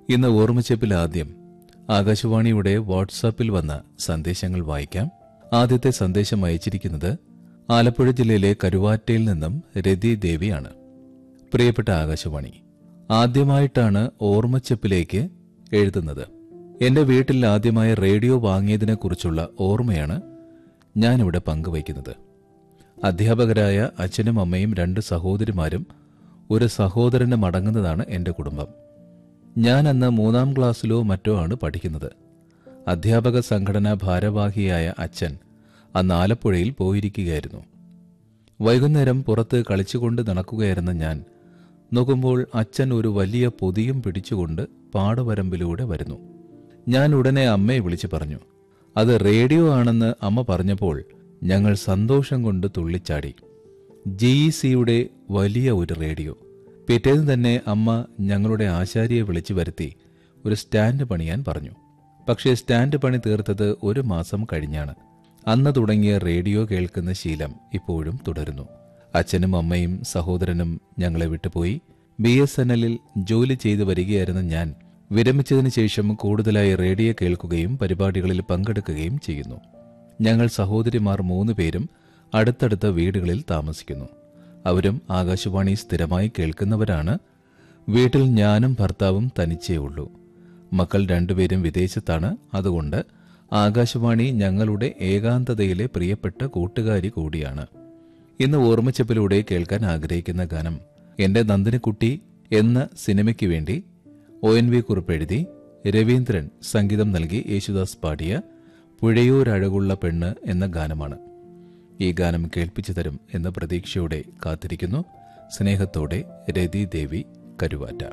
ഇന്ന് ഓർമ്മച്ചപ്പിൽ ആദ്യം ആകാശവാണിയുടെ വാട്സാപ്പിൽ വന്ന സന്ദേശങ്ങൾ വായിക്കാം ആദ്യത്തെ സന്ദേശം അയച്ചിരിക്കുന്നത് ആലപ്പുഴ ജില്ലയിലെ കരുവാറ്റയിൽ നിന്നും രതി ദേവിയാണ് പ്രിയപ്പെട്ട ആകാശവാണി ആദ്യമായിട്ടാണ് ഓർമ്മച്ചപ്പിലേക്ക് എഴുതുന്നത് എന്റെ വീട്ടിൽ ആദ്യമായി റേഡിയോ വാങ്ങിയതിനെക്കുറിച്ചുള്ള ഓർമ്മയാണ് ഞാനിവിടെ പങ്കുവയ്ക്കുന്നത് അധ്യാപകരായ അച്ഛനും അമ്മയും രണ്ട് സഹോദരിമാരും ഒരു സഹോദരന് മടങ്ങുന്നതാണ് എന്റെ കുടുംബം ഞാൻ അന്ന് മൂന്നാം ക്ലാസ്സിലോ മറ്റോ ആണ് പഠിക്കുന്നത് അധ്യാപക സംഘടനാ ഭാരവാഹിയായ അച്ഛൻ അന്ന് ആലപ്പുഴയിൽ പോയിരിക്കുകയായിരുന്നു വൈകുന്നേരം പുറത്ത് കളിച്ചുകൊണ്ട് നടക്കുകയായിരുന്ന ഞാൻ നോക്കുമ്പോൾ അച്ഛൻ ഒരു വലിയ പൊതിയും പിടിച്ചുകൊണ്ട് പാടവരമ്പിലൂടെ വരുന്നു ഞാൻ ഉടനെ അമ്മയെ വിളിച്ചു പറഞ്ഞു അത് റേഡിയോ ആണെന്ന് അമ്മ പറഞ്ഞപ്പോൾ ഞങ്ങൾ സന്തോഷം കൊണ്ട് തുള്ളിച്ചാടി ജി സിയുടെ വലിയ ഒരു റേഡിയോ പിറ്റേന്ന് തന്നെ അമ്മ ഞങ്ങളുടെ ആശാരിയെ വിളിച്ചു വരുത്തി ഒരു സ്റ്റാൻഡ് പണിയാൻ പറഞ്ഞു പക്ഷേ സ്റ്റാൻഡ് പണി തീർത്തത് ഒരു മാസം കഴിഞ്ഞാണ് അന്ന് തുടങ്ങിയ റേഡിയോ കേൾക്കുന്ന ശീലം ഇപ്പോഴും തുടരുന്നു അച്ഛനും അമ്മയും സഹോദരനും ഞങ്ങളെ വിട്ടുപോയി ബി എസ് എൻ എല്ലിൽ ജോലി ചെയ്തു വരികയായിരുന്ന ഞാൻ വിരമിച്ചതിന് ശേഷം കൂടുതലായി റേഡിയോ കേൾക്കുകയും പരിപാടികളിൽ പങ്കെടുക്കുകയും ചെയ്യുന്നു ഞങ്ങൾ സഹോദരിമാർ മൂന്ന് പേരും അടുത്തടുത്ത വീടുകളിൽ താമസിക്കുന്നു അവരും ആകാശവാണി സ്ഥിരമായി കേൾക്കുന്നവരാണ് വീട്ടിൽ ഞാനും ഭർത്താവും തനിച്ചേ ഉള്ളൂ മക്കൾ രണ്ടുപേരും വിദേശത്താണ് അതുകൊണ്ട് ആകാശവാണി ഞങ്ങളുടെ ഏകാന്തതയിലെ പ്രിയപ്പെട്ട കൂട്ടുകാരി കൂടിയാണ് ഇന്ന് ഓർമ്മച്ചപ്പിലൂടെ കേൾക്കാൻ ആഗ്രഹിക്കുന്ന ഗാനം എന്റെ നന്ദിനിക്കുട്ടി എന്ന സിനിമയ്ക്ക് വേണ്ടി ഒ എൻ വി കുറിപ്പ് എഴുതി രവീന്ദ്രൻ സംഗീതം നൽകി യേശുദാസ് പാടിയ പുഴയോരഴകുള്ള പെണ്ണ് എന്ന ഗാനമാണ് ഈ ഗാനം കേൾപ്പിച്ചു തരും എന്ന പ്രതീക്ഷയോടെ കാത്തിരിക്കുന്നു സ്നേഹത്തോടെ രതി ദേവി കരുവാറ്റ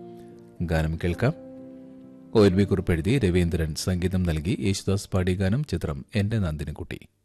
ഗാനം കേൾക്കാം ഒ എൻ വി കുറിപ്പ് എഴുതി രവീന്ദ്രൻ സംഗീതം നൽകി യേശുദാസ് പാടിയ ഗാനം ചിത്രം എന്റെ നന്ദിനിക്കുട്ടി